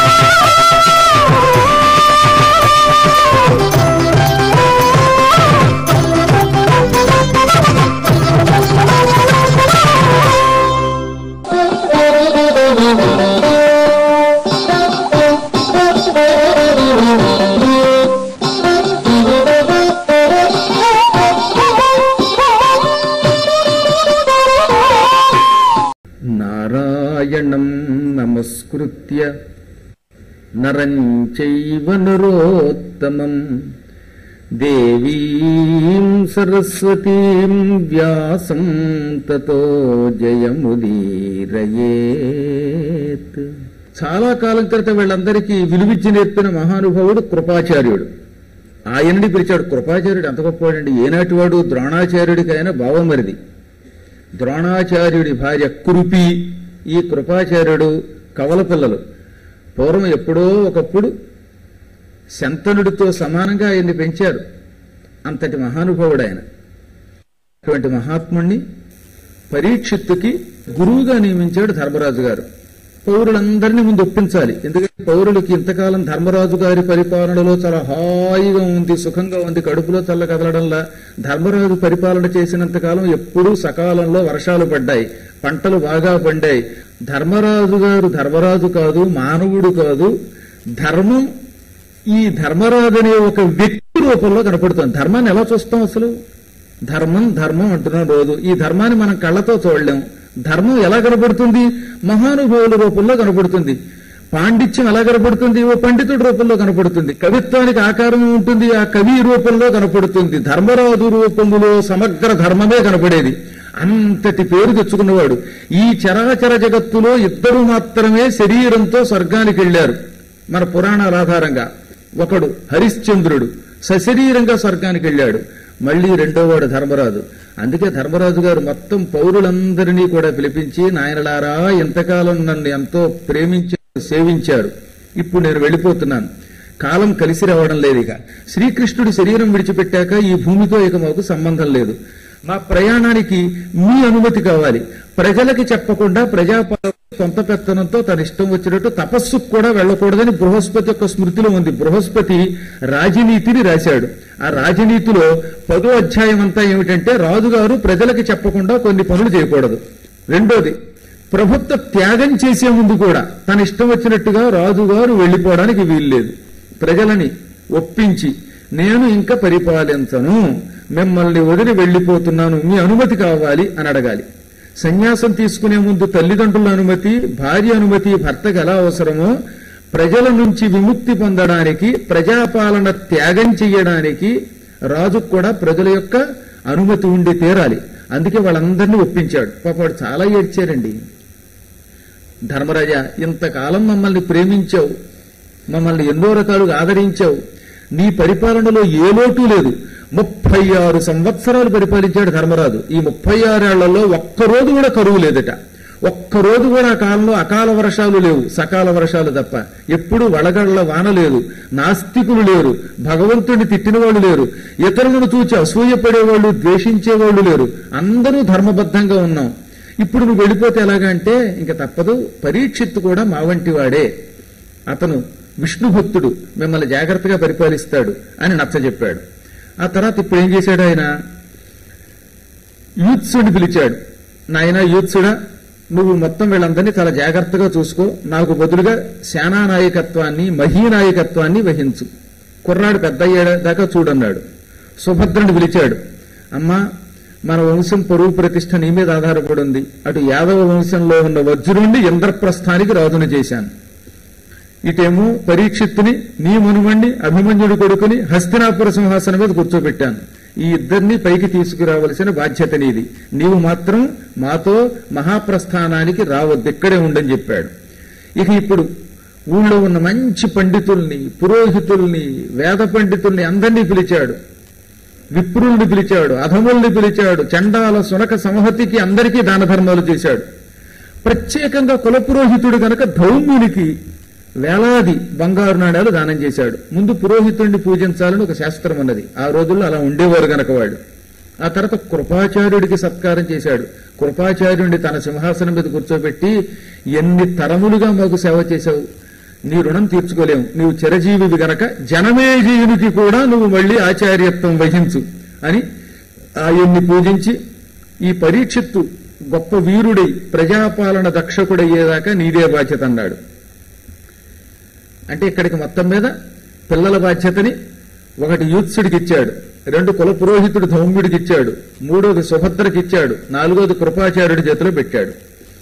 నారాయణం నమస్కృత్య నరం చైవ నరోత్తమం దేవీం సరస్వతీం వ్యాసం తతో జయముదీరయేత్ చాలా కాలం క్రితం వీళ్ళందరికీ విలువిచ్చి నేర్పిన మహానుభావుడు కృపాచార్యుడు ఆయనని పిలిచాడు కృపాచార్యుడు ఎంత గొప్పవాడండి ఏనాటి వాడు ద్రోణాచార్యుడికి ఆయన భావమరిది ద్రోణాచార్యుడి భార్య కురుపి ఈ కృపాచార్యుడు కవల పిల్లలు పూర్వం ఎప్పుడో ఒకప్పుడు శంతనుడితో సమానంగా ఆయన్ని పెంచారు అంతటి మహానుభావుడు ఆయన అటువంటి మహాత్ముణ్ణి పరీక్షిత్తుకి గురువుగా నియమించాడు ధర్మరాజు గారు పౌరులందరినీ ముందు ఒప్పించాలి ఎందుకంటే పౌరులకి ఇంతకాలం ధర్మరాజు గారి పరిపాలనలో చాలా హాయిగా ఉంది సుఖంగా ఉంది కడుపులో చల్ల కదలడంలా ధర్మరాజు పరిపాలన చేసినంత కాలం ఎప్పుడూ సకాలంలో వర్షాలు పడ్డాయి పంటలు బాగా పండాయి ధర్మరాజు గారు ధర్మరాజు కాదు మానవుడు కాదు ధర్మం ఈ ధర్మరాజు అనే ఒక వ్యక్తి రూపంలో కనపడుతుంది ధర్మాన్ని ఎలా చూస్తాం అసలు ధర్మం ధర్మం అంటున్నాం రోజు ఈ ధర్మాన్ని మనం కళ్ళతో చూడలేం ధర్మం ఎలా కనపడుతుంది మహానుభావుల రూపంలో కనపడుతుంది పాండిత్యం ఎలా కనపడుతుంది ఓ పండితుడి రూపంలో కనపడుతుంది కవిత్వానికి ఆకారం ఉంటుంది ఆ కవి రూపంలో కనపడుతుంది ధర్మరాజు రూపంలో సమగ్ర ధర్మమే కనపడేది అంతటి పేరు తెచ్చుకున్నవాడు ఈ చరాచర జగత్తులో ఇద్దరు మాత్రమే శరీరంతో స్వర్గానికి వెళ్లారు మన పురాణాల ఆధారంగా ఒకడు హరిశ్చంద్రుడు సశరీరంగా స్వర్గానికి వెళ్ళాడు మళ్ళీ రెండోవాడు ధర్మరాజు అందుకే ధర్మరాజు గారు మొత్తం పౌరులందరినీ కూడా పిలిపించి నాయనలారా ఇంతకాలం నన్ను ఎంతో ప్రేమించారు సేవించారు ఇప్పుడు నేను వెళ్ళిపోతున్నాను కాలం కలిసి రావడం లేదు ఇక శ్రీకృష్ణుడి శరీరం విడిచిపెట్టాక ఈ భూమితో ఇక మాకు సంబంధం లేదు మా ప్రయాణానికి మీ అనుమతి కావాలి ప్రజలకి చెప్పకుండా ప్రజాపాలన సొంత పెత్తనంతో తన ఇష్టం వచ్చినట్టు తపస్సుకు కూడా వెళ్ళకూడదని బృహస్పతి యొక్క స్మృతిలో ఉంది బృహస్పతి రాజనీతిని రాశాడు ఆ రాజనీతిలో పదో అధ్యాయం అంతా ఏమిటంటే రాజుగారు ప్రజలకి చెప్పకుండా కొన్ని పనులు చేయకూడదు రెండోది ప్రభుత్వ త్యాగం చేసే ముందు కూడా తన ఇష్టం వచ్చినట్టుగా రాజుగారు వెళ్లిపోవడానికి వీల్లేదు ప్రజలని ఒప్పించి నేను ఇంకా పరిపాలించను మిమ్మల్ని వదిలి వెళ్లిపోతున్నాను మీ అనుమతి కావాలి అని అడగాలి సన్యాసం తీసుకునే ముందు తల్లిదండ్రుల అనుమతి భార్య అనుమతి భర్తకు ఎలా అవసరమో ప్రజల నుంచి విముక్తి పొందడానికి ప్రజాపాలన త్యాగం చెయ్యడానికి రాజుకు కూడా ప్రజల యొక్క అనుమతి ఉండి తీరాలి అందుకే వాళ్ళందరినీ ఒప్పించాడు పాపాడు చాలా ఏడ్చారండి ధర్మరాజా ఇంతకాలం మమ్మల్ని ప్రేమించావు మమ్మల్ని ఎన్నో రకాలుగా ఆదరించావు నీ పరిపాలనలో ఏ లోటు లేదు ముప్పై ఆరు సంవత్సరాలు పరిపాలించాడు ధర్మరాజు ఈ ముప్పై ఆరేళ్లలో ఒక్కరోజు కూడా కరువు లేదట ఒక్కరోజు కూడా ఆ కాలంలో అకాల వర్షాలు లేవు సకాల వర్షాలు తప్ప ఎప్పుడు వడగళ్ల వాన లేదు నాస్తికులు లేరు భగవంతుడిని తిట్టిన వాళ్ళు లేరు ఇతరులను చూచి అసూయపడేవాళ్ళు ద్వేషించేవాళ్ళు లేరు అందరూ ధర్మబద్ధంగా ఉన్నాం ఇప్పుడు నువ్వు వెళ్ళిపోతే ఎలాగా అంటే ఇంకా తప్పదు పరీక్షిత్తు కూడా మా వంటి వాడే అతను విష్ణు భక్తుడు మిమ్మల్ని జాగ్రత్తగా పరిపాలిస్తాడు అని నచ్చజెప్పాడు ఆ తర్వాత ఇప్పుడు ఏం చేశాడు ఆయన యూత్సుని పిలిచాడు నాయన యూత్సుడా నువ్వు మొత్తం వీళ్ళందరినీ చాలా జాగ్రత్తగా చూసుకో నాకు బదులుగా సేనా నాయకత్వాన్ని మహీ నాయకత్వాన్ని వహించు కుర్రాడు పెద్ద అయ్యేదాకా చూడన్నాడు సుభద్రుని పిలిచాడు అమ్మా మన వంశం పరువు ప్రతిష్ట నీ మీద ఆధారపడి ఉంది అటు యాదవ వంశంలో ఉన్న వజ్రుణ్ణి ఇంద్రప్రస్థానికి రాజును చేశాను ఇటేమో పరీక్షిత్తుని నీ మనుమణ్ణి అభిమన్యుడి కొడుకుని హస్తినాపుర సింహాసనం మీద కూర్చోబెట్టాను ఈ ఇద్దరిని పైకి తీసుకురావలసిన బాధ్యత నీది నీవు మాత్రం మాతో మహాప్రస్థానానికి రావద్దు ఇక్కడే ఉండని చెప్పాడు ఇక ఇప్పుడు ఊళ్ళో ఉన్న మంచి పండితుల్ని పురోహితుల్ని వేద పండితుల్ని అందరినీ పిలిచాడు విప్రుల్ని పిలిచాడు అధముల్ని పిలిచాడు చండాల సునక సంహతికి అందరికీ దాన ధర్మాలు చేశాడు ప్రత్యేకంగా కులపురోహితుడు గనక ధౌమ్యునికి వేలాది బంగారు నాణ్యాలు దానం చేశాడు ముందు పురోహితుడిని పూజించాలని ఒక శాస్త్రం ఉన్నది ఆ రోజుల్లో అలా ఉండేవారు గనక వాడు ఆ తర్వాత కృపాచార్యుడికి సత్కారం చేశాడు కృపాచార్యుడిని తన సింహాసనం మీద కూర్చోబెట్టి ఎన్ని తరములుగా మాకు సేవ చేశావు నీ రుణం తీర్చుకోలేము నీవు చిరజీవివి గనక జనమేజీయునికి కూడా నువ్వు మళ్ళీ ఆచార్యత్వం వహించు అని ఆయన్ని పూజించి ఈ పరీక్షిత్తు గొప్ప వీరుడై ప్రజాపాలన దక్షకుడయ్యేదాకా నీదే బాధ్యత అన్నాడు అంటే ఇక్కడికి మొత్తం మీద పిల్లల బాధ్యతని ఒకటి యూత్సుడికి ఇచ్చాడు రెండు కుల పురోహితుడు ధౌమ్యుడికి ఇచ్చాడు మూడోది సుభద్రకి ఇచ్చాడు నాలుగోది కృపాచార్యుడి చేతిలో పెట్టాడు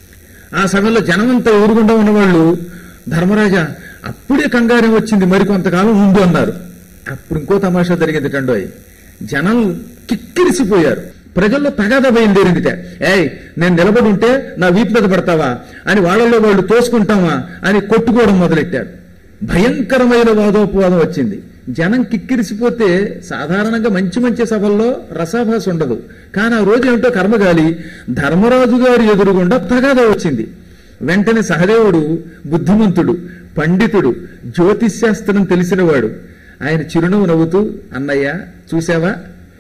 ఆ సమయంలో జనమంతా ఊరుకుండా ఉన్నవాళ్ళు ధర్మరాజా అప్పుడే కంగారం వచ్చింది మరి కొంతకాలం ఉండు అన్నారు అప్పుడు ఇంకో తమాషా జరిగింది టండోయ్ జనం కిక్కిరిసిపోయారు ప్రజల్లో తగాద బయలుదేరిందిట ఏయ్ నేను నిలబడి ఉంటే నా వీపు మీద పడతావా అని వాళ్ళల్లో వాళ్ళు తోసుకుంటామా అని కొట్టుకోవడం మొదలెట్టారు భయంకరమైన వాదోపవాదం వచ్చింది జనం కిక్కిరిసిపోతే సాధారణంగా మంచి మంచి సభల్లో రసాభాస ఉండదు కానీ ఆ రోజు ఏమిటో కర్మగాలి ధర్మరాజు గారి ఎదురుగుండా తగాద వచ్చింది వెంటనే సహదేవుడు బుద్ధిమంతుడు పండితుడు జ్యోతిష్శాస్త్రం తెలిసినవాడు ఆయన చిరునవ్వు నవ్వుతూ అన్నయ్య చూసావా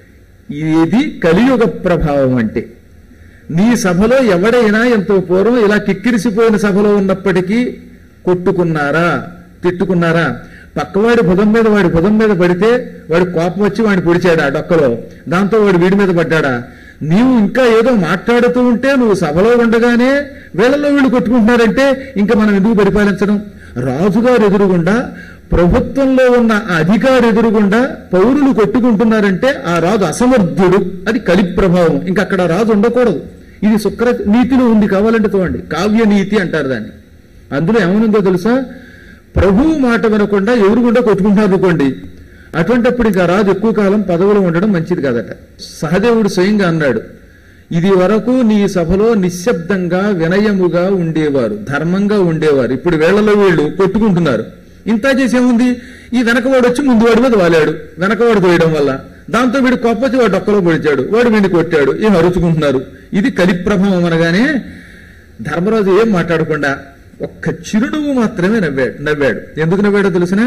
ఇది కలియుగ ప్రభావం అంటే నీ సభలో ఎవడైనా ఎంతో పూర్వం ఇలా కిక్కిరిసిపోయిన సభలో ఉన్నప్పటికీ కొట్టుకున్నారా తిట్టుకున్నారా పక్కవాడి భుజం మీద వాడి భుజం మీద పడితే వాడి కోపం వచ్చి వాడిని పొడిచాడా డొక్కలో దాంతో వాడు వీడి మీద పడ్డాడా నీవు ఇంకా ఏదో మాట్లాడుతూ ఉంటే నువ్వు సభలో ఉండగానే వీళ్ళలో వీళ్ళు కొట్టుకుంటున్నారంటే ఇంకా మనం ఎందుకు పరిపాలించడం రాజుగారు ఎదురుగుండా ప్రభుత్వంలో ఉన్న ఆ అధికారి ఎదురుగుండా పౌరులు కొట్టుకుంటున్నారంటే ఆ రాజు అసమర్థుడు అది కలి ప్రభావం ఇంకా అక్కడ రాజు ఉండకూడదు ఇది శుక్ర నీతిలో ఉంది కావాలంటే చూడండి కావ్య నీతి అంటారు దాన్ని అందులో ఏమనుందో తెలుసా ప్రభువు మాట వినకుండా ఎదురుగుండా కొట్టుకుంటున్నారు అనుకోండి అటువంటిప్పుడు ఇంకా రాజు ఎక్కువ కాలం పదవులు ఉండడం మంచిది కాదట సహదేవుడు స్వయంగా అన్నాడు ఇది వరకు నీ సభలో నిశ్శబ్దంగా వినయముగా ఉండేవారు ధర్మంగా ఉండేవారు ఇప్పుడు వేళ్లలో వీళ్ళు కొట్టుకుంటున్నారు ఇంత చేసేముంది ఈ వెనకవాడు వచ్చి ముందు వాడి మీద వాలాడు వెనకవాడు తోయడం వల్ల దాంతో వీడు కొప్పచ్చి వాడు ఒక్కలో పొడిచాడు వాడు వీడిని కొట్టాడు ఈ అరుచుకుంటున్నారు ఇది కలి ప్రభావం అనగానే ధర్మరాజు ఏం మాట్లాడకుండా ఒక్క చిరునవ్వు మాత్రమే నవ్వాడు నవ్వాడు ఎందుకు నవ్వాడో తెలుసునా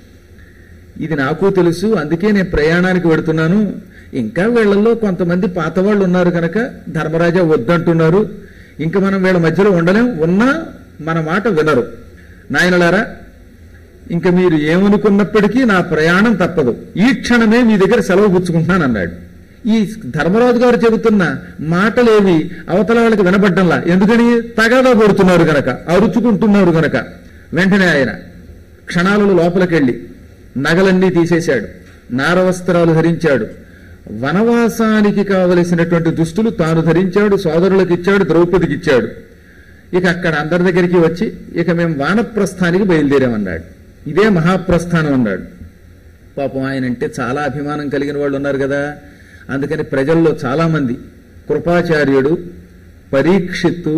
ఇది నాకు తెలుసు అందుకే నేను ప్రయాణానికి వెడుతున్నాను ఇంకా వీళ్ళల్లో కొంతమంది పాత వాళ్ళు ఉన్నారు కనుక ధర్మరాజా వద్దంటున్నారు ఇంకా మనం వీళ్ళ మధ్యలో ఉండలేం ఉన్నా మన మాట వినరు నాయనలారా ఇంకా మీరు ఏమనుకున్నప్పటికీ నా ప్రయాణం తప్పదు ఈ క్షణమే మీ దగ్గర సెలవు పుచ్చుకుంటున్నాను అన్నాడు ఈ ధర్మరాజు గారు చెబుతున్న మాటలేవి అవతల వాళ్ళకి వినబడ్డంలా ఎందుకని తగాదా పడుతున్నారు గనక అరుచుకుంటున్నారు గనక వెంటనే ఆయన క్షణాలలో లోపలికెళ్ళి నగలన్నీ తీసేశాడు నారవస్త్రాలు ధరించాడు వనవాసానికి కావలసినటువంటి దుస్తులు తాను ధరించాడు సోదరులకు ఇచ్చాడు ద్రౌపదికి ఇచ్చాడు ఇక అక్కడ అందరి దగ్గరికి వచ్చి ఇక మేము వానప్రస్థానికి బయలుదేరామన్నాడు ఇదే మహాప్రస్థానం అన్నాడు పాపం ఆయన అంటే చాలా అభిమానం కలిగిన వాళ్ళు ఉన్నారు కదా అందుకని ప్రజల్లో చాలా మంది కృపాచార్యుడు పరీక్షిత్తు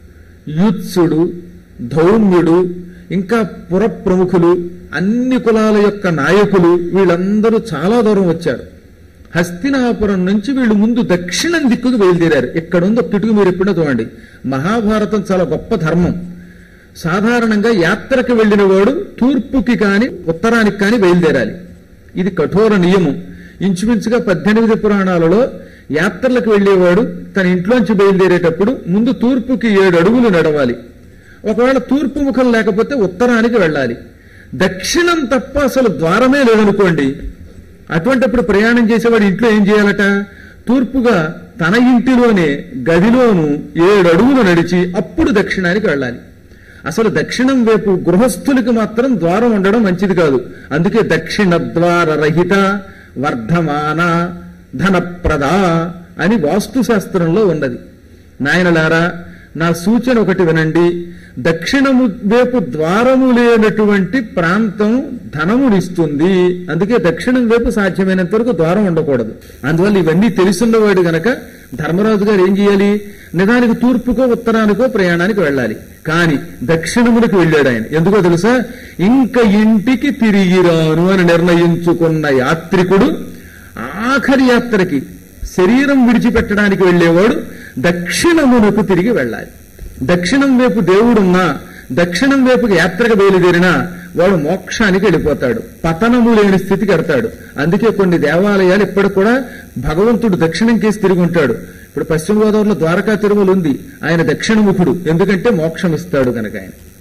యూత్సుడు ధౌమ్యుడు ఇంకా పుర ప్రముఖులు అన్ని కులాల యొక్క నాయకులు వీళ్ళందరూ చాలా దూరం వచ్చారు హస్తినాపురం నుంచి వీళ్ళు ముందు దక్షిణం దిక్కుకు బయలుదేరారు ఇక్కడ ఉంది ఒక కిటుకు మీరు ఎప్పుడో చూడండి మహాభారతం చాలా గొప్ప ధర్మం సాధారణంగా యాత్రకు వెళ్ళిన వాడు తూర్పుకి కాని ఉత్తరానికి కాని బయలుదేరాలి ఇది కఠోర నియమం ఇంచుమించుగా పద్దెనిమిది పురాణాలలో యాత్రలకు వెళ్ళేవాడు తన ఇంట్లోంచి బయలుదేరేటప్పుడు ముందు తూర్పుకి ఏడు అడుగులు నడవాలి ఒకవేళ తూర్పు ముఖం లేకపోతే ఉత్తరానికి వెళ్ళాలి దక్షిణం తప్ప అసలు ద్వారమే లేదనుకోండి అటువంటిప్పుడు ప్రయాణం చేసేవాడు ఇంట్లో ఏం చేయాలట తూర్పుగా తన ఇంటిలోనే గదిలోను ఏడు అడుగులు నడిచి అప్పుడు దక్షిణానికి వెళ్ళాలి అసలు దక్షిణం వైపు గృహస్థులకి మాత్రం ద్వారం ఉండడం మంచిది కాదు అందుకే దక్షిణ ద్వార రహిత వర్ధమాన ధనప్రద అని వాస్తు శాస్త్రంలో ఉన్నది నాయనలారా నా సూచన ఒకటి వినండి దక్షిణము వైపు ద్వారము లేనటువంటి ప్రాంతం ధనమునిస్తుంది అందుకే దక్షిణం వైపు సాధ్యమైనంత వరకు ద్వారం ఉండకూడదు అందువల్ల ఇవన్నీ తెలుసున్నవాడు గనక ధర్మరాజు గారు ఏం చేయాలి నిదానికి తూర్పుకో ఉత్తరానికో ప్రయాణానికి వెళ్ళాలి కానీ దక్షిణమునికి వెళ్ళాడు ఆయన ఎందుకో తెలుసా ఇంక ఇంటికి తిరిగి రాను అని నిర్ణయించుకున్న యాత్రికుడు ఆఖరి యాత్రకి శరీరం విడిచిపెట్టడానికి వెళ్ళేవాడు దక్షిణమునకు తిరిగి వెళ్ళాలి దక్షిణం వైపు దేవుడున్నా దక్షిణం వైపుకి యాత్రకు బయలుదేరినా వాడు మోక్షానికి వెళ్ళిపోతాడు పతనము లేని స్థితికి ఎడతాడు అందుకే కొన్ని దేవాలయాలు ఇప్పటికి కూడా భగవంతుడు దక్షిణం కేసి తిరిగి ఉంటాడు ఇప్పుడు పశ్చిమ గోదావరిలో ద్వారకా తిరుమల ఉంది ఆయన దక్షిణముఖుడు ఎందుకంటే మోక్షం ఇస్తాడు కనుక ఆయన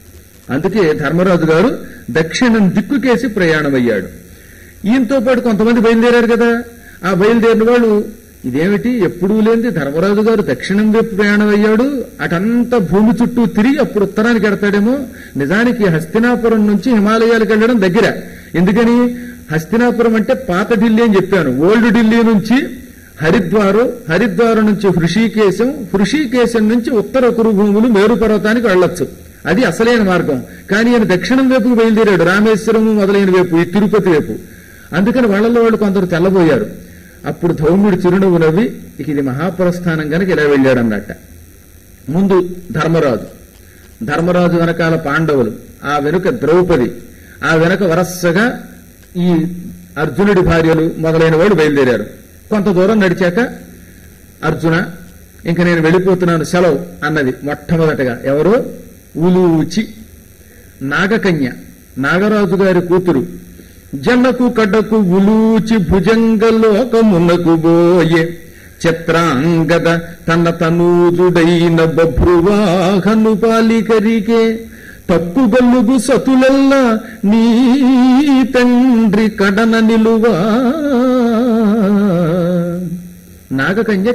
అందుకే ధర్మరాజు గారు దక్షిణం దిక్కుకేసి ప్రయాణమయ్యాడు ఈయనతో పాటు కొంతమంది బయలుదేరారు కదా ఆ బయలుదేరిన వాళ్ళు ఇదేమిటి ఎప్పుడూ లేనిది ధర్మరాజు గారు దక్షిణం వైపు ప్రయాణం అయ్యాడు అటంతా భూమి చుట్టూ తిరిగి అప్పుడు ఉత్తరానికి ఎడతాడేమో నిజానికి హస్తినాపురం నుంచి హిమాలయాలకు వెళ్ళడం దగ్గర ఎందుకని హస్తినాపురం అంటే పాత ఢిల్లీ అని చెప్పాను ఓల్డ్ ఢిల్లీ నుంచి హరిద్వారు హరిద్వారం నుంచి హృషికేశం హృషికేశం నుంచి ఉత్తర కురుభూములు మేరు పర్వతానికి వెళ్ళొచ్చు అది అసలైన మార్గం కానీ ఈయన దక్షిణం వైపుకు బయలుదేరాడు రామేశ్వరము మొదలైన వైపు ఈ తిరుపతి వైపు అందుకని వాళ్ళలో వాళ్ళు కొందరు తెల్లబోయారు అప్పుడు ధౌముడు చిరునవ్వు నవ్వి ఇక ఇది మహాప్రస్థానం కనుక ఇలా వెళ్ళాడు అన్నట్ట ముందు ధర్మరాజు ధర్మరాజు వెనకాల పాండవులు ఆ వెనుక ద్రౌపది ఆ వెనక వరసగా ఈ అర్జునుడి భార్యలు మొదలైన వాళ్ళు బయలుదేరారు కొంత దూరం నడిచాక అర్జున ఇంక నేను వెళ్ళిపోతున్నాను సెలవు అన్నది మొట్టమొదటగా ఎవరో ఉలూచి నాగకన్య నాగరాజు గారి కూతురు జన్నకు కడ్డకు ఉలూచి భుజంగలోకమునకు బోయే చిత్రాంగద తన తనూజుడైన బభ్రువాహను పాలికరికే తక్కుగల్లుగు సతులెల్ల నీ తండ్రి కడన నిలువా నాగకన్య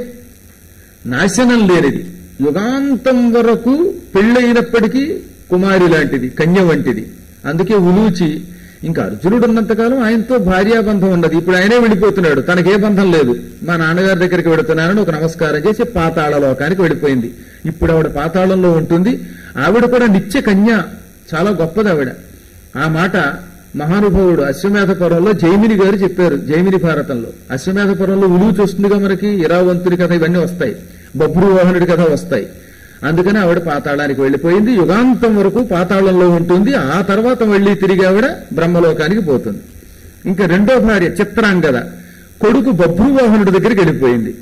నాశనం లేనిది యుగాంతం వరకు పెళ్ళైనప్పటికీ కుమారి లాంటిది కన్య వంటిది అందుకే ఉలూచి ఇంకా అర్జునుడు ఉన్నంతకాలం ఆయనతో భార్యాబంధం ఉన్నది ఇప్పుడు ఆయనే వెళ్ళిపోతున్నాడు తనకే బంధం లేదు మా నాన్నగారి దగ్గరికి వెళుతున్నానని ఒక నమస్కారం చేసి పాతాళ లోకానికి వెళ్ళిపోయింది ఇప్పుడు ఆవిడ పాతాళంలో ఉంటుంది ఆవిడ కూడా నిత్య కన్య చాలా గొప్పది ఆవిడ ఆ మాట మహానుభావుడు అశ్వమేధ పర్వంలో జైమిని గారు చెప్పారు జైమిని భారతంలో అశ్వమేధ పర్వంలో ఉలువు చూస్తుందిగా మనకి ఇరావంతుడి కథ ఇవన్నీ వస్తాయి బభ్రువాహనుడి కథ వస్తాయి అందుకని ఆవిడ పాతాళానికి వెళ్ళిపోయింది యుగాంతం వరకు పాతాళంలో ఉంటుంది ఆ తర్వాత మళ్ళీ తిరిగి ఆవిడ బ్రహ్మలోకానికి పోతుంది ఇంకా రెండో భార్య చిత్రాంగద కొడుకు బభ్రువాహనుడి దగ్గరికి వెళ్ళిపోయింది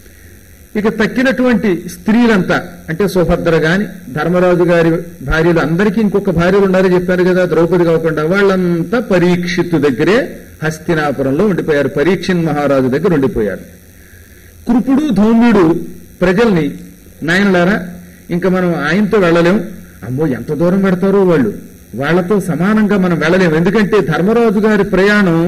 ఇక తక్కినటువంటి స్త్రీలంతా అంటే సుభద్ర గాని ధర్మరాజు గారి భార్యలు అందరికీ ఇంకొక భార్యలు ఉన్నారని చెప్పారు కదా ద్రౌపది కాకుండా వాళ్ళంతా పరీక్షిత్తు దగ్గరే హస్తినాపురంలో ఉండిపోయారు పరీక్షిన్ మహారాజు దగ్గర ఉండిపోయారు కృపుడు ధౌమ్యుడు ప్రజల్ని నాయనలారా ఇంకా మనం ఆయనతో వెళ్ళలేం అమ్మో ఎంత దూరం పెడతారో వాళ్ళు వాళ్ళతో సమానంగా మనం వెళ్ళలేం ఎందుకంటే ధర్మరాజు గారి ప్రయాణం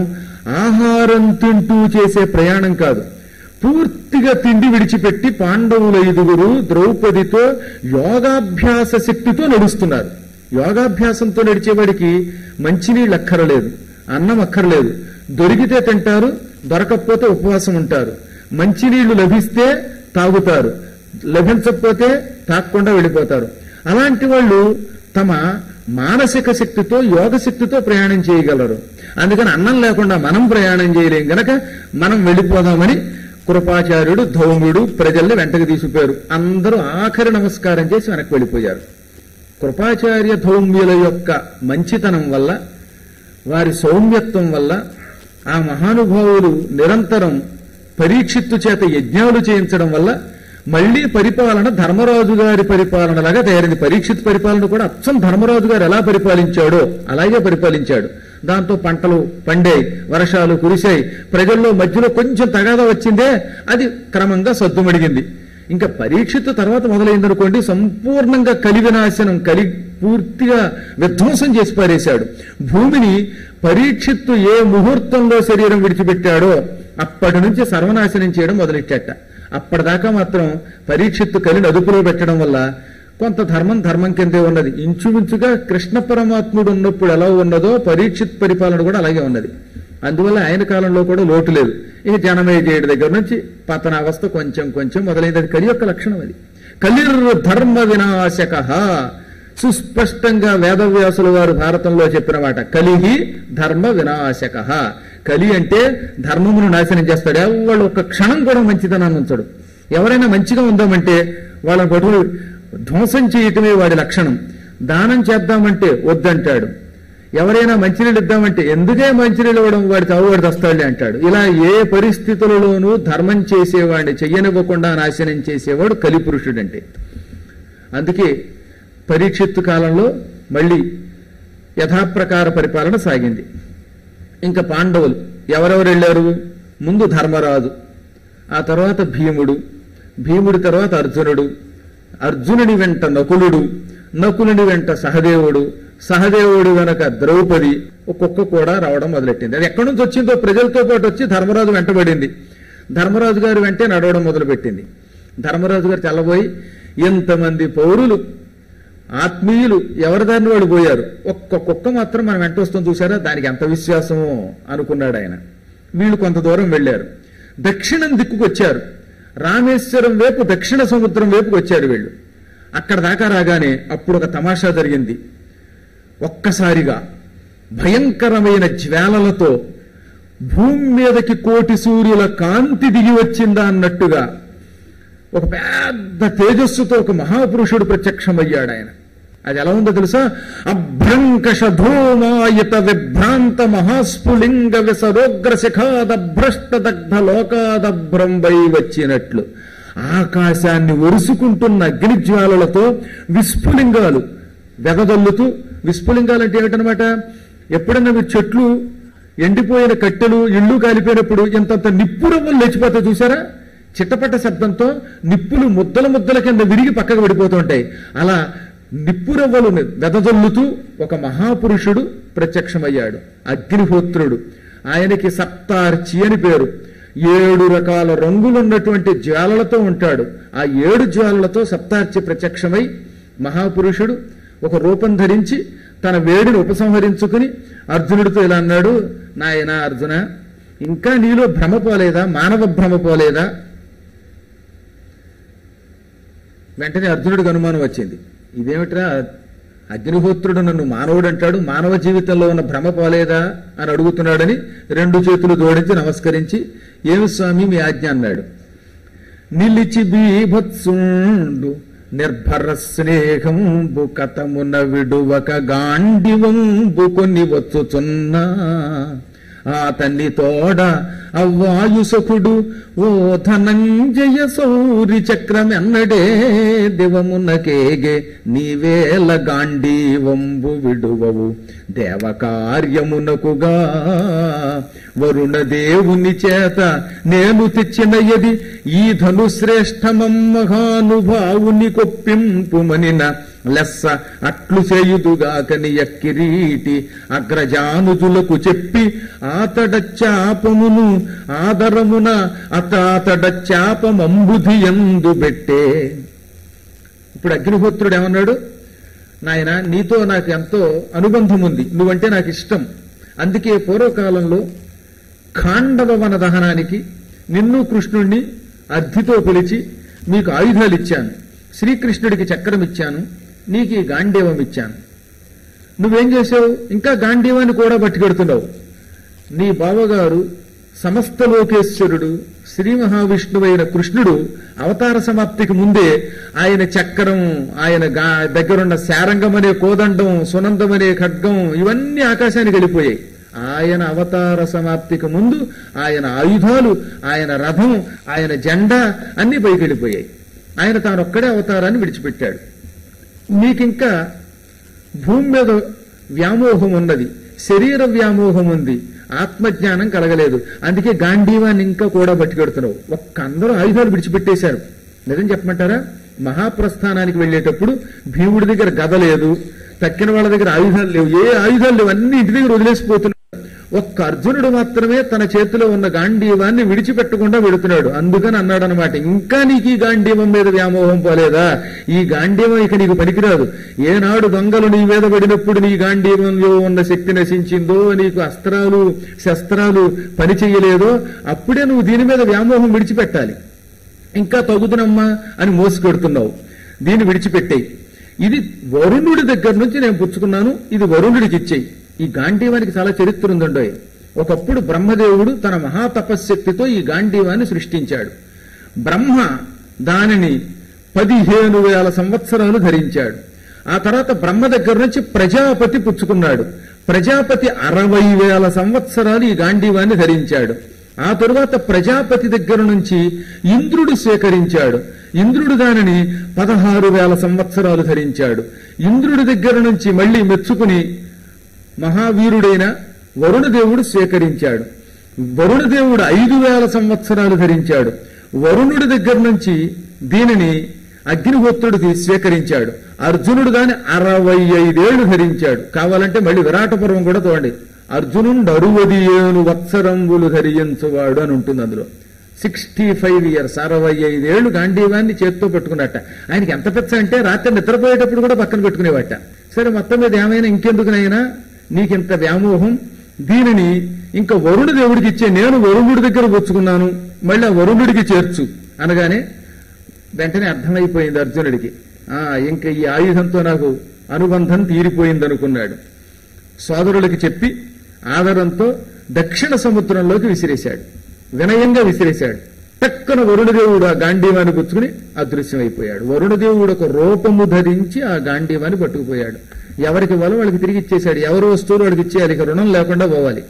ఆహారం తింటూ చేసే ప్రయాణం కాదు పూర్తిగా తిండి విడిచిపెట్టి పాండవుల ఐదుగురు ద్రౌపదితో యోగాభ్యాస శక్తితో నడుస్తున్నారు యోగాభ్యాసంతో నడిచేవాడికి మంచినీళ్ళు అక్కరలేదు అన్నం అక్కర్లేదు దొరికితే తింటారు దొరకకపోతే ఉపవాసం ఉంటారు మంచినీళ్లు లభిస్తే తాగుతారు లభించకపోతే తాగకుండా వెళ్ళిపోతారు అలాంటి వాళ్ళు తమ మానసిక శక్తితో యోగ శక్తితో ప్రయాణం చేయగలరు అందుకని అన్నం లేకుండా మనం ప్రయాణం చేయలేం గనక మనం వెళ్ళిపోదామని కృపాచార్యుడు ధౌమ్యుడు ప్రజల్ని వెంటకు తీసుకుపోయారు అందరూ ఆఖరి నమస్కారం చేసి వెనక్కి వెళ్ళిపోయారు కృపాచార్య ధౌమ్యుల యొక్క మంచితనం వల్ల వారి సౌమ్యత్వం వల్ల ఆ మహానుభావులు నిరంతరం పరీక్షిత్తు చేత యజ్ఞాలు చేయించడం వల్ల మళ్లీ పరిపాలన ధర్మరాజు గారి పరిపాలనలాగా తయారైంది పరీక్షిత్ పరిపాలన కూడా అచ్చం ధర్మరాజు గారు ఎలా పరిపాలించాడో అలాగే పరిపాలించాడు దాంతో పంటలు పండాయి వర్షాలు కురిశాయి ప్రజల్లో మధ్యలో కొంచెం తగాదా వచ్చిందే అది క్రమంగా సద్దుమడిగింది ఇంకా పరీక్షిత్ తర్వాత మొదలైందనుకోండి సంపూర్ణంగా కలి వినాశనం కలి పూర్తిగా విధ్వంసం చేసి పారేశాడు భూమిని పరీక్షిత్తు ఏ ముహూర్తంలో శరీరం విడిచిపెట్టాడో అప్పటి నుంచి సర్వనాశనం చేయడం మొదలెట్టాట అప్పటిదాకా మాత్రం పరీక్షిత్తు కలిని అదుపులో పెట్టడం వల్ల కొంత ధర్మం ధర్మం కిందే ఉన్నది ఇంచుమించుగా కృష్ణ పరమాత్ముడు ఉన్నప్పుడు ఎలా ఉన్నదో పరీక్షిత్ పరిపాలన కూడా అలాగే ఉన్నది అందువల్ల ఆయన కాలంలో కూడా లోటు లేదు ఇక జనమయ చేయడం దగ్గర నుంచి పతనావస్థ కొంచెం కొంచెం మొదలైంది అది కలి యొక్క లక్షణం అది కలిర్ ధర్మ వినాశక సుస్పష్టంగా వేదవ్యాసుల వారు భారతంలో చెప్పిన మాట కలిహి ధర్మ వినాశక కలి అంటే ధర్మమును నాశనం చేస్తాడు ఎవరు ఒక క్షణం కూడా మంచిదనాన్ని ఉంచడు ఎవరైనా మంచిగా ఉందామంటే వాళ్ళని పట్టుకుని ధ్వంసం చేయటమే వాడి లక్షణం దానం చేద్దామంటే వద్దంటాడు ఎవరైనా మంచినీళ్ళు ఇద్దామంటే ఎందుకే మంచినీళ్ళు ఇవ్వడం వాడి తాగువాడు తస్తాడులే అంటాడు ఇలా ఏ పరిస్థితులలోనూ ధర్మం చేసేవాడిని చెయ్యనివ్వకుండా నాశనం చేసేవాడు కలిపురుషుడంటే అందుకే పరీక్షిత్తు కాలంలో మళ్ళీ యథాప్రకార పరిపాలన సాగింది ఇంకా పాండవులు ఎవరెవరు వెళ్ళారు ముందు ధర్మరాజు ఆ తర్వాత భీముడు భీముడి తర్వాత అర్జునుడు అర్జునుడి వెంట నకులుడు నకులుని వెంట సహదేవుడు సహదేవుడి వెనక ద్రౌపది ఒక కుక్క కూడా రావడం మొదలెట్టింది అది ఎక్కడి నుంచి వచ్చిందో ప్రజలతో పాటు వచ్చి ధర్మరాజు వెంటబడింది ధర్మరాజు గారి వెంటే నడవడం మొదలుపెట్టింది ధర్మరాజు గారు తెల్లబోయి ఎంతమంది పౌరులు ఆత్మీయులు ఎవరి దారిని వాళ్ళు పోయారు ఒక్క కుక్క మాత్రం మనం వెంట వస్తుంది చూసారా దానికి ఎంత విశ్వాసమో అనుకున్నాడు ఆయన వీళ్ళు కొంత దూరం వెళ్ళారు దక్షిణం దిక్కుకు వచ్చారు రామేశ్వరం వైపు దక్షిణ సముద్రం వైపుకి వచ్చారు వీళ్ళు అక్కడ దాకా రాగానే అప్పుడు ఒక తమాషా జరిగింది ఒక్కసారిగా భయంకరమైన జ్వాలలతో భూమి మీదకి కోటి సూర్యుల కాంతి దిగి వచ్చిందా అన్నట్టుగా ఒక పెద్ద తేజస్సుతో ఒక మహాపురుషుడు ప్రత్యక్షమయ్యాడు ఆయన అది ఎలా ఉందో తెలుసా అభ్రంకష ధూమాయత విభ్రాంత మహాస్ఫులింగ విసరోగ్ర శిఖాద భ్రష్ట దగ్ధ లోకాదభ్రంబై వచ్చినట్లు ఆకాశాన్ని ఒరుసుకుంటున్న అగ్నిజ్వాలలతో విస్ఫులింగాలు వెదజల్లుతూ విస్ఫులింగాలు అంటే ఏమిటనమాట ఎప్పుడన్నా మీరు చెట్లు ఎండిపోయిన కట్టెలు ఇళ్ళు కాలిపోయినప్పుడు ఇంతంత నిప్పురవ్వలు లేచిపోతాయి చూసారా చిట్టపట్ట శబ్దంతో నిప్పులు ముద్దల ముద్దల కింద విరిగి పక్కకు పడిపోతుంటాయి అలా నిప్పురవ్వలు వెదజల్లుతూ ఒక మహాపురుషుడు ప్రత్యక్షమయ్యాడు అగ్నిహోత్రుడు ఆయనకి సప్తార్చి అని పేరు ఏడు రకాల రంగులున్నటువంటి జ్వాలలతో ఉంటాడు ఆ ఏడు జ్వాలలతో సప్తార్చి ప్రత్యక్షమై మహాపురుషుడు ఒక రూపం ధరించి తన వేడిని ఉపసంహరించుకుని అర్జునుడితో ఇలా అన్నాడు నాయన అర్జున ఇంకా నీలో భ్రమ పోలేదా మానవ భ్రమ పోలేదా వెంటనే అర్జునుడికి అనుమానం వచ్చింది ఇదేమిట్రా అగ్నిహోత్రుడు నన్ను మానవుడు అంటాడు మానవ జీవితంలో ఉన్న భ్రమ పోలేదా అని అడుగుతున్నాడని రెండు చేతులు జోడించి నమస్కరించి ఏమి స్వామి మీ ఆజ్ఞ అన్నాడు నిలిచి బీభత్సుండు నిర్భర స్నేహంబు కథమున విడువక గాండివంబు కొన్ని వచ్చుచున్నా ఆ తల్లి తోడ అవ్వాయుసకుడు ఓ ధనంజయ సౌరి చక్రమెన్నడే దివమునకేగే నీవేల గాంధీవంబు విడువవు దేవకార్యమునకుగా వరుణ దేవుని చేత నేను తెచ్చిన యది ఈ ధను శ్రేష్టమమ్మహానుభావుని కొప్పింపుమనిన లెస్స అట్లు చేయుదుగాకని ఎక్కిరీటి అగ్రజానుజులకు చెప్పి ఆతడ చాపమును ఆదరమున అతాతడ చాపమంబుధి ఎందు పెట్టే ఇప్పుడు అగ్నిహోత్రుడు ఏమన్నాడు నాయన నీతో నాకు ఎంతో అనుబంధం ఉంది నువ్వంటే నాకు ఇష్టం అందుకే పూర్వకాలంలో ఖాండవ వన దహనానికి నిన్ను కృష్ణుణ్ణి అర్థితో పిలిచి మీకు ఆయుధాలు ఇచ్చాను శ్రీకృష్ణుడికి చక్రం ఇచ్చాను నీకు ఈ గాంధీవం ఇచ్చాను నువ్వేం చేసావు ఇంకా గాంధీవాన్ని కూడా పట్టుకెడుతున్నావు నీ బావగారు సమస్త లోకేశ్వరుడు శ్రీ మహావిష్ణువైన కృష్ణుడు అవతార సమాప్తికి ముందే ఆయన చక్రం ఆయన గా దగ్గరున్న శారంగం అనే కోదండం సునందం అనే ఖడ్గం ఇవన్నీ ఆకాశానికి వెళ్ళిపోయాయి ఆయన అవతార సమాప్తికి ముందు ఆయన ఆయుధాలు ఆయన రథం ఆయన జెండా అన్ని పైకి వెళ్ళిపోయాయి ఆయన తానొక్కడే అవతారాన్ని విడిచిపెట్టాడు మీకింకా భూమి మీద వ్యామోహం ఉన్నది శరీర వ్యామోహం ఉంది ఆత్మజ్ఞానం కలగలేదు అందుకే గాంధీవాన్ని ఇంకా కూడా పట్టుకెడుతున్నావు ఒక్క అందరూ ఆయుధాలు విడిచిపెట్టేశారు నిజం చెప్పమంటారా మహాప్రస్థానానికి వెళ్ళేటప్పుడు భీముడి దగ్గర గద లేదు తక్కిన వాళ్ళ దగ్గర ఆయుధాలు లేవు ఏ ఆయుధాలు లేవు అన్ని ఇంటి దగ్గర వదిలేసిపోతున్నారు ఒక్క అర్జునుడు మాత్రమే తన చేతిలో ఉన్న గాంధీవాన్ని విడిచిపెట్టకుండా వెడుతున్నాడు అందుకని అన్నాడు అనమాట ఇంకా నీకు ఈ గాంధీవం మీద వ్యామోహం పోలేదా ఈ గాంధీవం ఇక నీకు పనికిరాదు ఏనాడు దొంగలు నీ మీద పడినప్పుడు నీ గాంధీవంలో ఉన్న శక్తి నశించిందో నీకు అస్త్రాలు శస్త్రాలు పని చెయ్యలేదో అప్పుడే నువ్వు దీని మీద వ్యామోహం విడిచిపెట్టాలి ఇంకా తగుదునమ్మా అని మోసుకెడుతున్నావు దీన్ని విడిచిపెట్టేయి ఇది వరుణుడి దగ్గర నుంచి నేను పుచ్చుకున్నాను ఇది వరుణుడికి ఇచ్చేయి ఈ గాంధీవానికి చాలా చరిత్ర ఉందండో ఒకప్పుడు బ్రహ్మదేవుడు తన మహాతపశక్తితో ఈ గాంధీవాన్ని సృష్టించాడు బ్రహ్మ దానిని పదిహేను వేల సంవత్సరాలు ధరించాడు ఆ తర్వాత బ్రహ్మ దగ్గర నుంచి ప్రజాపతి పుచ్చుకున్నాడు ప్రజాపతి అరవై వేల సంవత్సరాలు ఈ గాంధీవాన్ని ధరించాడు ఆ తరువాత ప్రజాపతి దగ్గర నుంచి ఇంద్రుడు స్వీకరించాడు ఇంద్రుడు దానిని పదహారు వేల సంవత్సరాలు ధరించాడు ఇంద్రుడి దగ్గర నుంచి మళ్ళీ మెచ్చుకుని మహావీరుడైన వరుణదేవుడు స్వీకరించాడు వరుణదేవుడు ఐదు వేల సంవత్సరాలు ధరించాడు వరుణుడి దగ్గర నుంచి దీనిని అగ్నిహోత్రుడు తీ- స్వీకరించాడు అర్జునుడు గాని అరవై ఐదేళ్లు ధరించాడు కావాలంటే మళ్ళీ విరాట పర్వం కూడా చూడండి అర్జునుడు అరువది ఏను వత్సరంబులు ధరించువాడు అని ఉంటుంది అందులో సిక్స్టీ ఫైవ్ ఇయర్స్ అరవై ఐదేళ్లు గాంధీవాన్ని చేత్తో పెట్టుకున్నట్ట ఆయనకి ఎంత పెచ్చ అంటే రాత్రి నిద్రపోయేటప్పుడు కూడా పక్కన పెట్టుకునేవట సరే మొత్తం మీద ఏమైనా ఇంకెందుకునైనా నీకింత వ్యామోహం దీనిని ఇంకా వరుణ దేవుడికి ఇచ్చే నేను వరుణుడి దగ్గర పుచ్చుకున్నాను మళ్ళీ ఆ వరుణుడికి చేర్చు అనగానే వెంటనే అర్థమైపోయింది అర్జునుడికి ఆ ఇంకా ఈ ఆయుధంతో నాకు అనుబంధం తీరిపోయింది అనుకున్నాడు సోదరులకి చెప్పి ఆదరంతో దక్షిణ సముద్రంలోకి విసిరేశాడు వినయంగా విసిరేశాడు టక్కన వరుణదేవుడు ఆ గాంధీవాన్ని పుచ్చుకుని అదృశ్యమైపోయాడు వరుణదేవుడు ఒక రూపము ధరించి ఆ గాంధీవాన్ని పట్టుకుపోయాడు ఎవరికి ఇవ్వాలో వాళ్ళకి తిరిగి ఇచ్చేశాడు ఎవరు వస్తువులు వాడికి ఇచ్చేయాలి ఇక రుణం లేకుండా పోవాలి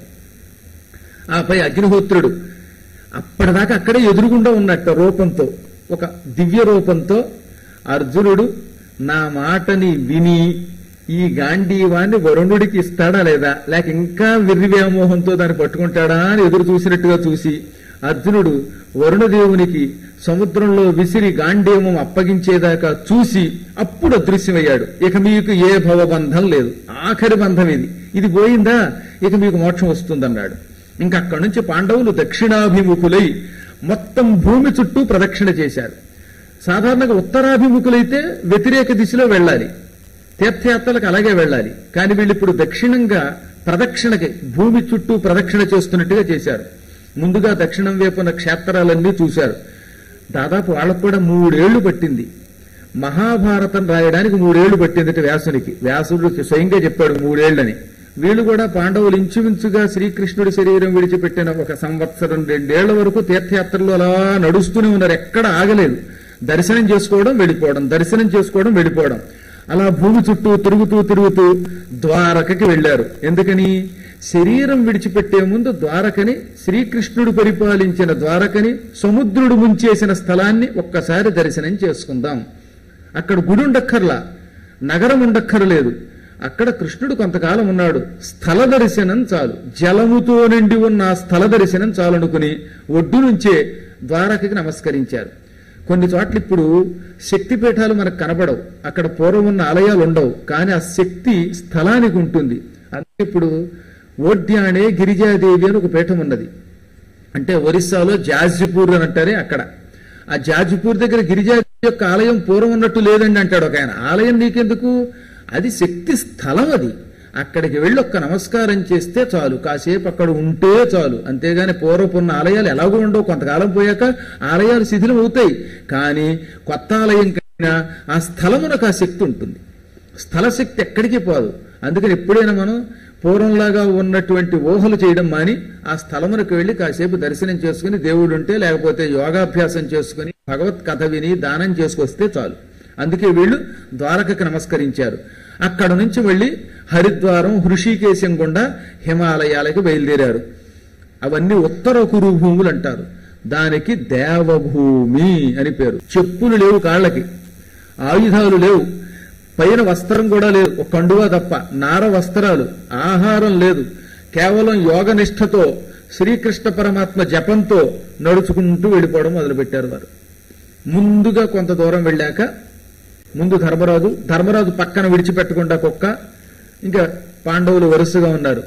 ఆపై అగ్నిహోత్రుడు అప్పటిదాకా అక్కడే ఎదురుగుండా ఉన్నట్ట రూపంతో ఒక దివ్య రూపంతో అర్జునుడు నా మాటని విని ఈ గాంధీవాన్ని వరుణుడికి ఇస్తాడా లేదా లేక ఇంకా వెర్రి వ్యామోహంతో దాన్ని పట్టుకుంటాడా అని ఎదురు చూసినట్టుగా చూసి అర్జునుడు వరుణదేవునికి సముద్రంలో విసిరి గాంధీవం అప్పగించేదాకా చూసి అప్పుడు అదృశ్యమయ్యాడు ఇక మీకు ఏ భవబంధం లేదు ఆఖరి బంధం ఇది ఇది పోయిందా ఇక మీకు మోక్షం వస్తుందన్నాడు ఇంకా అక్కడి నుంచి పాండవులు దక్షిణాభిముఖులై మొత్తం భూమి చుట్టూ ప్రదక్షిణ చేశారు సాధారణంగా ఉత్తరాభిముఖులైతే వ్యతిరేక దిశలో వెళ్ళాలి తీర్థయాత్రలకు అలాగే వెళ్ళాలి కానీ వీళ్ళు ఇప్పుడు దక్షిణంగా ప్రదక్షిణకి భూమి చుట్టూ ప్రదక్షిణ చేస్తున్నట్టుగా చేశారు ముందుగా దక్షిణం వైపున క్షేత్రాలన్నీ చూశారు దాదాపు వాళ్ళకు కూడా మూడేళ్లు పట్టింది మహాభారతం రాయడానికి మూడేళ్లు పట్టిందట వ్యాసునికి వ్యాసుడు స్వయంగా చెప్పాడు మూడేళ్లని వీళ్ళు కూడా పాండవులు ఇంచుమించుగా శ్రీకృష్ణుడి శరీరం విడిచిపెట్టిన ఒక సంవత్సరం రెండేళ్ల వరకు తీర్థయాత్రలు అలా నడుస్తూనే ఉన్నారు ఎక్కడ ఆగలేదు దర్శనం చేసుకోవడం వెళ్ళిపోవడం దర్శనం చేసుకోవడం వెళ్ళిపోవడం అలా భూమి చుట్టూ తిరుగుతూ తిరుగుతూ ద్వారకకి వెళ్లారు ఎందుకని శరీరం విడిచిపెట్టే ముందు ద్వారకని శ్రీకృష్ణుడు పరిపాలించిన ద్వారకని సముద్రుడు ముంచేసిన స్థలాన్ని ఒక్కసారి దర్శనం చేసుకుందాం అక్కడ గుడి ఉండక్కర్లా నగరం ఉండక్కర్లేదు అక్కడ కృష్ణుడు కొంతకాలం ఉన్నాడు స్థల దర్శనం చాలు జలముతో నిండి ఉన్న ఆ స్థల దర్శనం చాలనుకుని ఒడ్డు నుంచే ద్వారకకి నమస్కరించారు కొన్ని చోట్ల ఇప్పుడు శక్తి పీఠాలు మనకు కనబడవు అక్కడ పూర్వం ఉన్న ఆలయాలు ఉండవు కానీ ఆ శక్తి స్థలానికి ఉంటుంది అందుకే ఇప్పుడు ఓడ్యానే గిరిజాదేవి అని ఒక పీఠం ఉన్నది అంటే ఒరిస్సాలో జాజిపూర్ అని అంటారే అక్కడ ఆ జాజిపూర్ దగ్గర గిరిజాదేవి యొక్క ఆలయం పూర్వం ఉన్నట్టు లేదండి అంటాడు ఒక ఆయన ఆలయం నీకెందుకు అది శక్తి స్థలం అది అక్కడికి వెళ్ళి ఒక్క నమస్కారం చేస్తే చాలు కాసేపు అక్కడ ఉంటే చాలు అంతేగాని పూర్వపున్న ఆలయాలు ఎలాగో ఉండవు కొంతకాలం పోయాక ఆలయాలు శిథిలం అవుతాయి కానీ కొత్త ఆలయం కన్నా ఆ స్థలమునకు ఆ శక్తి ఉంటుంది స్థల శక్తి ఎక్కడికి పోదు అందుకని ఎప్పుడైనా మనం పూర్వంలాగా ఉన్నటువంటి ఊహలు చేయడం మాని ఆ స్థలమునకు వెళ్లి కాసేపు దర్శనం చేసుకుని దేవుడు ఉంటే లేకపోతే యోగాభ్యాసం చేసుకుని భగవత్ కథ విని దానం చేసుకొస్తే చాలు అందుకే వీళ్ళు ద్వారకకు నమస్కరించారు అక్కడ నుంచి వెళ్ళి హరిద్వారం హృషికేశం గుండా హిమాలయాలకు బయలుదేరారు అవన్నీ ఉత్తర కురు భూములు అంటారు దానికి దేవభూమి అని పేరు చెప్పులు లేవు కాళ్ళకి ఆయుధాలు లేవు పైన వస్త్రం కూడా లేదు ఒక కండువా తప్ప నార వస్త్రాలు ఆహారం లేదు కేవలం యోగ నిష్ఠతో శ్రీకృష్ణ పరమాత్మ జపంతో నడుచుకుంటూ వెళ్ళిపోవడం మొదలుపెట్టారు వారు ముందుగా కొంత దూరం వెళ్ళాక ముందు ధర్మరాజు ధర్మరాజు పక్కన విడిచిపెట్టకుండా కుక్క ఇంకా పాండవులు వరుసగా ఉన్నారు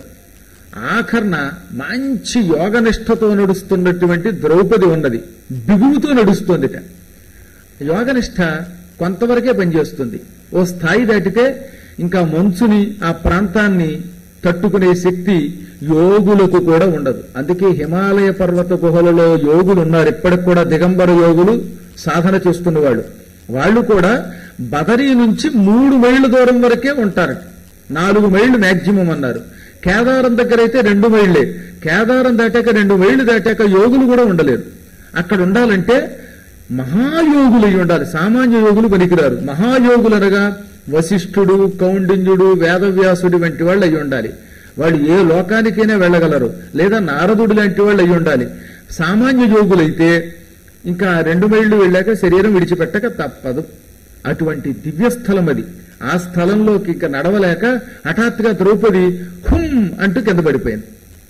ఆఖర్న మంచి యోగనిష్టతో నడుస్తున్నటువంటి ద్రౌపది ఉన్నది బిగువుతో నడుస్తోందిట యోగనిష్ట కొంతవరకే పనిచేస్తుంది ఓ స్థాయి దాటితే ఇంకా మంచుని ఆ ప్రాంతాన్ని తట్టుకునే శక్తి యోగులకు కూడా ఉండదు అందుకే హిమాలయ పర్వత గుహలలో యోగులు ఉన్నారు ఇప్పటికి కూడా దిగంబర యోగులు సాధన చేస్తున్న వాళ్ళు వాళ్ళు కూడా బదరీ నుంచి మూడు మైళ్ళ దూరం వరకే ఉంటారు నాలుగు మైళ్ళు మాక్సిమం అన్నారు కేదారం దగ్గర అయితే రెండు మైళ్ళే కేదారం దాటాక రెండు మైళ్ళు దాటాక యోగులు కూడా ఉండలేరు అక్కడ ఉండాలంటే మహాయోగులు అయి ఉండాలి సామాన్య యోగులు పనికిరారు మహాయోగులు అనగా వశిష్ఠుడు కౌండిన్యుడు వేదవ్యాసుడు వంటి వాళ్ళు అయి ఉండాలి వాళ్ళు ఏ లోకానికైనా వెళ్ళగలరు లేదా నారదుడు లాంటి వాళ్ళు అయి ఉండాలి సామాన్య యోగులైతే ఇంకా రెండు మైళ్ళు వెళ్ళాక శరీరం విడిచిపెట్టక తప్పదు అటువంటి దివ్య స్థలం అది ఆ స్థలంలోకి ఇంకా నడవలేక హఠాత్తుగా ద్రౌపది హుమ్ అంటూ కింద పడిపోయింది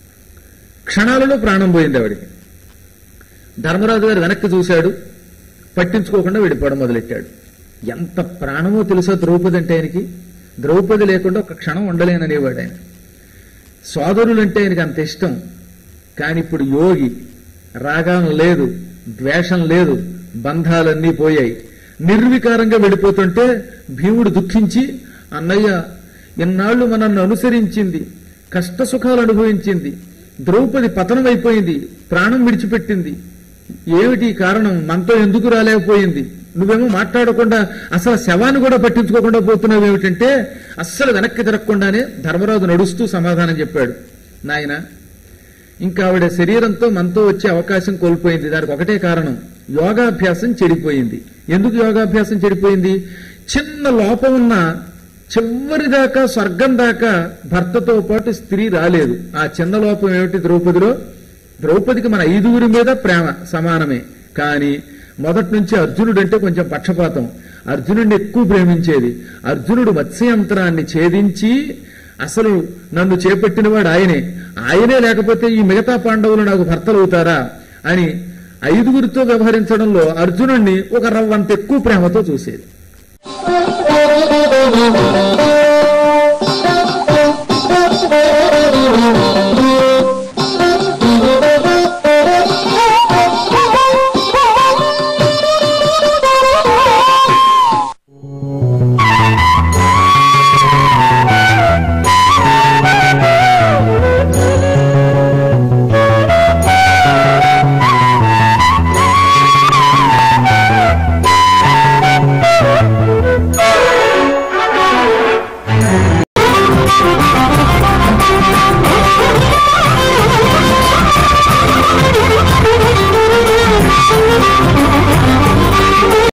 క్షణాలలో ప్రాణం పోయింది ఆవిడికి ధర్మరాజు గారు వెనక్కి చూశాడు పట్టించుకోకుండా వెళ్ళిపోవడం మొదలెట్టాడు ఎంత ప్రాణమో తెలుసా ద్రౌపది అంటే ఆయనకి ద్రౌపది లేకుండా ఒక క్షణం ఉండలేననేవాడు ఆయన సోదరులంటే ఆయనకి అంత ఇష్టం కానీ ఇప్పుడు యోగి రాగం లేదు ద్వేషం లేదు బంధాలన్నీ పోయాయి నిర్వికారంగా వెళ్ళిపోతుంటే భీముడు దుఃఖించి అన్నయ్య ఇన్నాళ్లు మనల్ని అనుసరించింది కష్ట సుఖాలు అనుభవించింది ద్రౌపది పతనమైపోయింది ప్రాణం విడిచిపెట్టింది ఏమిటి కారణం మనతో ఎందుకు రాలేకపోయింది నువ్వేమో మాట్లాడకుండా అసలు శవాన్ని కూడా పట్టించుకోకుండా పోతున్నావు ఏమిటంటే అస్సలు వెనక్కి తిరగకుండానే ధర్మరాజు నడుస్తూ సమాధానం చెప్పాడు నాయన ఇంకా ఆవిడ శరీరంతో మనతో వచ్చే అవకాశం కోల్పోయింది దానికి ఒకటే కారణం యోగాభ్యాసం చెడిపోయింది ఎందుకు యోగాభ్యాసం చెడిపోయింది చిన్న లోపం ఉన్న చివరి దాకా స్వర్గం దాకా భర్తతో పాటు స్త్రీ రాలేదు ఆ చిన్న లోపం ఏమిటి ద్రౌపదిలో ద్రౌపదికి మన ఐదుగురి మీద ప్రేమ సమానమే కానీ మొదటి నుంచి అర్జునుడు అంటే కొంచెం పక్షపాతం అర్జునుడిని ఎక్కువ ప్రేమించేది అర్జునుడు మత్స్యంతరాన్ని ఛేదించి అసలు నన్ను చేపట్టినవాడు ఆయనే ఆయనే లేకపోతే ఈ మిగతా పాండవులు నాకు భర్తలు అవుతారా అని ఐదుగురితో వ్యవహరించడంలో అర్జునుడిని ఒక రవ్వంత ఎక్కువ ప్రేమతో చూసేది Thank you.